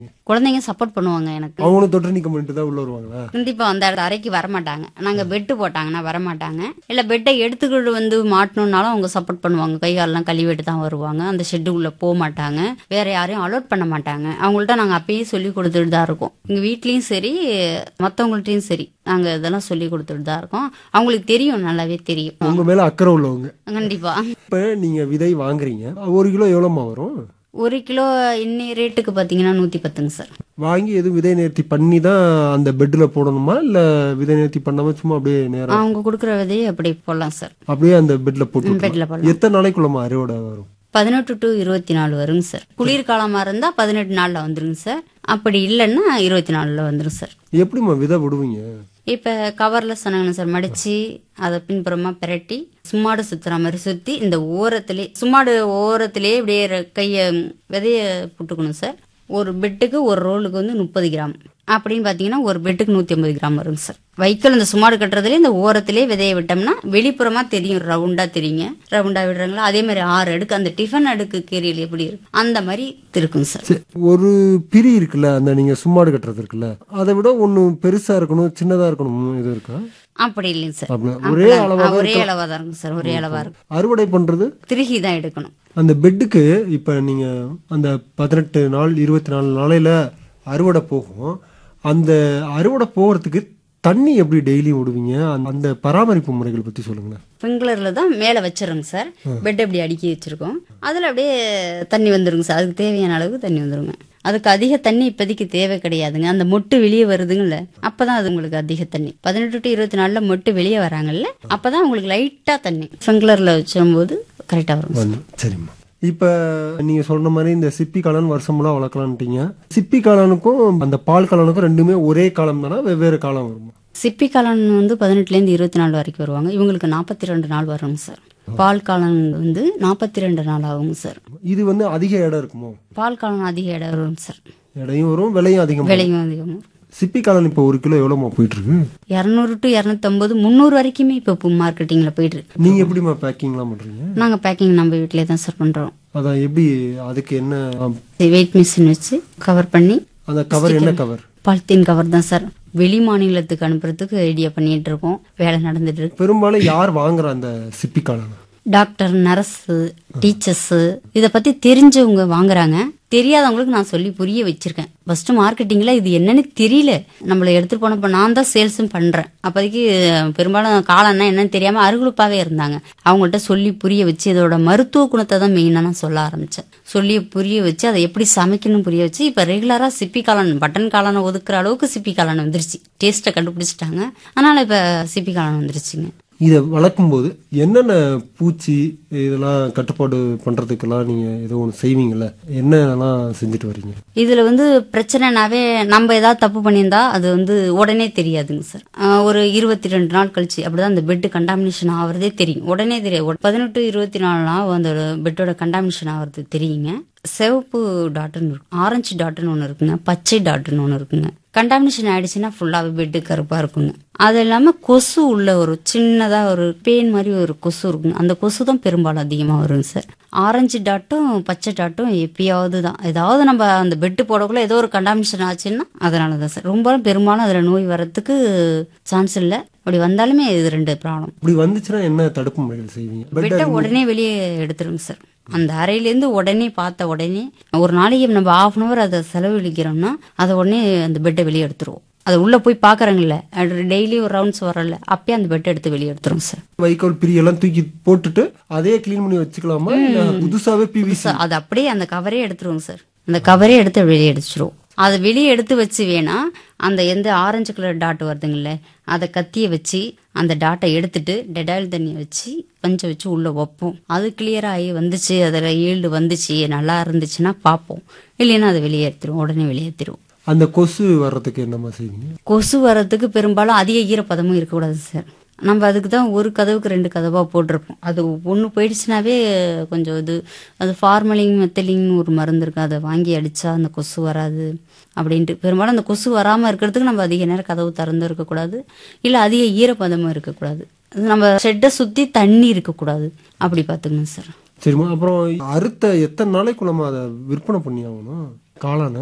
குழந்தைங்க சப்போர்ட் பண்ணுவாங்க எனக்கு அவங்களும் தொற்று நீக்கம் பண்ணிட்டு தான் உள்ள வருவாங்களா கண்டிப்பா அந்த அறைக்கு வரமாட்டாங்க நாங்க பெட்டு போட்டாங்கன்னா வரமாட்டாங்க இல்ல பெட்டை எடுத்துக்கிட்டு வந்து மாட்டணும்னாலும் அவங்க சப்போர்ட் பண்ணுவாங்க கை காலெல்லாம் கழுவிட்டு தான் வருவாங்க அந்த ஷெட்டுக்குள்ள போக மாட்டாங்க வேற யாரையும் அலோட் பண்ண மாட்டாங்க அவங்கள்ட்ட நாங்க அப்பயே சொல்லி கொடுத்துட்டு தான் இருக்கோம் எங்க வீட்லயும் சரி மத்தவங்கள்ட்டயும் சரி நாங்க இதெல்லாம் சொல்லி கொடுத்துட்டு தான் இருக்கோம் அவங்களுக்கு தெரியும் நல்லாவே தெரியும் உங்க மேல அக்கறை உள்ளவங்க கண்டிப்பா இப்ப நீங்க விதை வாங்குறீங்க ஒரு கிலோ எவ்வளவுமா வரும் ஒரு கிலோ இன்னி ரேட்டுக்கு பாத்தீங்கன்னா நூத்தி பத்துங்க சார் வாங்கி எதுவும் விதை நேர்த்தி பண்ணி தான் அந்த பெட்ல போடணுமா இல்ல விதை நேர்த்தி பண்ணாம சும்மா அப்படியே நேரா அவங்க கொடுக்குற விதையை அப்படி போடலாம் சார் அப்படியே அந்த பெட்ல போட்டு பெட்ல விட்டுறலாம். போடலாம் எத்தனை நாளைக்குள்ளமா அறுவடை வரும் பதினெட்டு டு இருபத்தி நாலு வருங்க சார் குளிர்காலமா இருந்தா பதினெட்டு நாள்ல வந்துருங்க சார் அப்படி இல்லைன்னா இருபத்தி நாலுல வந்துரும் சார் எப்படிம்மா விதை விடுவீங்க இப்ப கவர்ல சொன்னாங்க சார் மடிச்சு அதை பின்புறமா பிரட்டி சும்மாடு சுத்துற மாதிரி சுத்தி இந்த ஓரத்திலே சும்மாடு ஓரத்திலே இப்படியே ர- கைய விதைய போட்டுக்கணும் சார் ஒரு பெட்டுக்கு ஒரு ரோலுக்கு வந்து முப்பது கிராம் அப்படின்னு பாத்தீங்கன்னா ஒரு பெட்டுக்கு நூத்தி ஐம்பது கிராம் வருங்க சார் வைக்கோல் இந்த சுமாடு கட்டுறதுல இந்த ஓரத்திலே விதைய விட்டோம்னா வெளிப்புறமா தெரியும் ரவுண்டா தெரியுங்க ரவுண்டா விடுறாங்களா அதே மாதிரி ஆறு அடுக்கு அந்த டிஃபன் அடுக்கு கீரையில் எப்படி இருக்கு அந்த மாதிரி இருக்குங்க சார் சரி, ஒரு பிரி இருக்குல்ல அந்த நீங்க சும்மாடு கட்டுறது இருக்குல்ல அதை விட ஒண்ணு பெருசா இருக்கணும் சின்னதா இருக்கணும் இது இருக்கா அப்படி இல்லைங்க சார் அப்படி ஒரே அப்படிலாம் அளவா ஆ, ஒரே அளவா தான் இருக்கும் சார் ஒரே அளவா இருக்கும் அறுவடை பண்றது திருகி தான் எடுக்கணும் அந்த பெட்டுக்கு இப்ப நீங்க அந்த பதினெட்டு நாள் இருபத்தி நாலு நாளையில அறுவடை போகும் அந்த அறுவடை போகிறதுக்கு தண்ணி எப்படி டெய்லி விடுவீங்க அந்த- அந்த பராமரிப்பு முறைகள் பத்தி சொல்லுங்களேன் ஸ்ப்ரிங்க்லர்ல தான் மேலே வச்சிருங்க சார் பெட் அப்படி அடுக்கி வச்சிருக்கோம் அதில் அப்படியே தண்ணி வந்துருங்க சார் அதுக்கு தேவையான அளவுக்கு தண்ணி வந்துருங்க அதுக்கு அதிக தண்ணி இப்போதைக்கு தேவை கிடையாதுங்க அந்த மொட்டு வெளியே வருதுங்கல்ல அப்பதான் அது உங்களுக்கு அதிக தண்ணி பதினெட்டு டு இருபத்தி நாலுல மொட்டு வெளியே வராங்கல்ல அப்பதான் உங்களுக்கு லைட்டா தண்ணி ஸ்ப்ரிங்க்லர்ல வச்சும்போது கரெக்டா வரும் வந்து சரிம்மா இப்ப நீங்க சொன்ன மாதிரி இந்த சிப்பி காளான் வருஷமெல்லாம் வளர்க்கலான்ட்டீங்க சிப்பி காளானுக்கும் அந்த பால் காளானுக்கும் ரெண்டுமே ஒரே காலம் தானா வெவ்வேறு காலம் வருமா சிப்பி காளான் வந்து பதினெட்டுலேருந்து இருபத்தி நாலு வரைக்கும் வருவாங்க இவங்களுக்கு நாற்பத்தி ரெண்டு நாள் வருங்க சார் பால் காளான் வந்து நாற்பத்தி ரெண்டு நாள் ஆகுங்க சார் இது வந்து அதிக இடம் இருக்குமோ பால் காளான் அதிக இடம் வருங்க சார் இடையும் வரும் விலையும் அதிகம் விலையும் அதிகம் வரும் சிப்பி காளான் இப்போ ஒரு கிலோ எவ்வளோமா போயிட்டு இருக்கு இரநூறு டு இரநூத்தம்பது முந்நூறு வரைக்குமே இப்போ மார்க்கெட்டிங்கில் போயிட்டு இருக்கு நீங்க எப்படிம்மா பேக்கிங்லாம் பண்றீங்க நாங்கள் பேக்கிங் நம்ம வீட்டிலே தான் சார் பண்ணுறோம் அதான் எப்படி அதுக்கு என்ன ஆம், வெயிட் மிஷின் வச்சு கவர் பண்ணி அந்த கவர் என்ன கவர் பாலித்தீன் கவர் தான் சார் வெளி மாநிலத்துக்கு அனுப்புறதுக்கு ஐடியா பண்ணிட்டு இருக்கோம் வேலை நடந்துட்டு இருக்கு பெரும்பாலும் யார் வாங்குற அந்த சிப்பி காளான் டாக்டர் நர்ஸு டீச்சர்ஸு இதை பற்றி தெரிஞ்சவங்க வாங்குறாங்க தெரியாதவங்களுக்கு நான் சொல்லி புரிய வச்சிருக்கேன் ஃபர்ஸ்ட் மார்க்கெட்டிங்கில் இது என்னன்னு தெரியல நம்மளை எடுத்துட்டு போனப்போ நான் தான் சேல்ஸும் பண்ணுறேன் அப்போதைக்கு பெரும்பாலும் காலம்னா என்னன்னு தெரியாமல் அருகுழுப்பாவே இருந்தாங்க அவங்கள்ட்ட சொல்லி புரிய வச்சு இதோட மருத்துவ குணத்தை தான் மெயினாக நான் சொல்ல ஆரம்பித்தேன் சொல்லி புரிய வச்சு அதை எப்படி சமைக்கணும் புரிய வச்சு இப்போ ரெகுலராக சிப்பி காளான் பட்டன் காளானை ஒதுக்குற அளவுக்கு சிப்பி காளான் வந்துருச்சு டேஸ்ட்டை கண்டுபிடிச்சிட்டாங்க அதனால் இப்போ சிப்பி காளான் வந்துருச்சுங்க இதை வளர்க்கும் போது என்னென்ன பூச்சி இதெல்லாம் கட்டுப்பாடு பண்றதுக்கெல்லாம் நீங்க ஏதோ ஒன்று செய்வீங்கல்ல என்னென்னலாம் செஞ்சுட்டு வர்றீங்க இதுல வந்து பிரச்சனைனாவே நம்ம ஏதாவது தப்பு பண்ணியிருந்தா அது வந்து உடனே தெரியாதுங்க சார் ஆஹ் ஒரு இருபத்தி ரெண்டு நாள் கழிச்சு அப்படிதான் அந்த பெட் கண்டாமினேஷன் ஆகுறதே தெரியும் உடனே தெரியாது பதினெட்டு இருபத்தி நாலு நாள் அந்த பெட்டோட கண்டாமினேஷன் ஆகுறது தெரியுங்க சிவப்பு டாட்டுன்னு இருக்கும் ஆரஞ்சு டாட்டுன்னு ஒன்று இருக்குங்க பச்சை டாட்டுன்னு ஒன்று இருக்குங்க கண்டாமினேஷன் ஆயிடுச்சுன்னா ஃபுல்லாகவே பெட்டு கருப்பாக இருக்குங்க அது இல்லாமல் கொசு உள்ள ஒரு சின்னதாக ஒரு பேன் மாதிரி ஒரு கொசு இருக்குங்க அந்த கொசு தான் பெரும்பாலும் அதிகமாக வருங்க சார் ஆரஞ்சு டாட்டும் பச்சை டாட்டும் எப்பயாவது தான் ஏதாவது நம்ம அந்த பெட்டு போடக்குள்ள ஏதோ ஒரு கண்டாமினேஷன் ஆச்சுன்னா அதனால தான் சார் ரொம்ப பெரும்பாலும் அதில் நோய் வரத்துக்கு சான்ஸ் இல்லை அப்படி வந்தாலுமே இது ரெண்டு ப்ராப்ளம் இப்படி வந்துச்சுன்னா என்ன தடுப்பு முறைகள் செய்வீங்க பெட் பெட்டை உடனே வெளியே எடுத்துருங்க சார் அந்த அறையிலேருந்து உடனே பார்த்த உடனே ஒரு நாளைக்கு நம்ம ஆஃப் அன் அவர் அதை செலவழிக்கிறோம்னா அதை உடனே அந்த பெட்டை வெளியே எடுத்துருவோம் அது உள்ள போய் பாக்குறாங்கல்ல டெய்லி ஒரு ரவுண்ட்ஸ் வரல அப்பயே அந்த பெட்டை எடுத்து வெளியே எடுத்துரும் சார் வைக்கோல் பிரியெல்லாம் தூக்கி போட்டுட்டு அதே க்ளீன் பண்ணி வச்சுக்கலாமா இல்ல புதுசாவே பிவிசி சார் அது அப்படியே அந்த கவரே எடுத்துருவோங்க சார் அந்த கவரே எடுத்து வெளியே எடுத்துருவோம் அதை வெளியே எடுத்து வச்சு வேணா அந்த எந்த ஆரஞ்சு கலர் டாட் வருதுங்கல்ல அதை கத்தியை வச்சு அந்த டாட்டை எடுத்துட்டு டெடாயில் தண்ணியை வச்சு பஞ்சை வச்சு உள்ள வைப்போம் அது கிளியர் ஆகி வந்துச்சு அதில் ஈல்டு வந்துச்சு நல்லா இருந்துச்சுன்னா பார்ப்போம் இல்லைன்னா அதை வெளியே எடுத்துருவோம் உடனே வெளியேற்றிடுவோம் அந்த கொசு வர்றதுக்கு என்னம்மா செய்வீங்க கொசு வர்றதுக்கு பெரும்பாலும் அதிக ஈரப்பதமும் இருக்கக்கூடாது சார் நம்ம அதுக்கு தான் ஒரு கதவுக்கு ரெண்டு கதவாக போட்டிருப்போம் அது ஒன்று போயிடுச்சுனாவே கொஞ்சம் இது அது ஃபார்மலிங் மெத்தலிங் ஒரு மருந்து இருக்கு அதை வாங்கி அடித்தா அந்த கொசு வராது அப்படின்ட்டு பெரும்பாலும் அந்த கொசு வராமல் இருக்கிறதுக்கு நம்ம அதிக நேரம் கதவு திறந்து இருக்கக்கூடாது இல்லை அதிக ஈரப்பதமும் இருக்கக்கூடாது அது நம்ம ஷெட்டை சுற்றி தண்ணி இருக்கக்கூடாது அப்படி பார்த்துக்கணும் சார் சரிம்மா அப்புறம் அறுத்த எத்தனை நாளைக்குள்ளமா அதை விற்பனை பண்ணி ஆகணும் காளான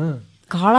கால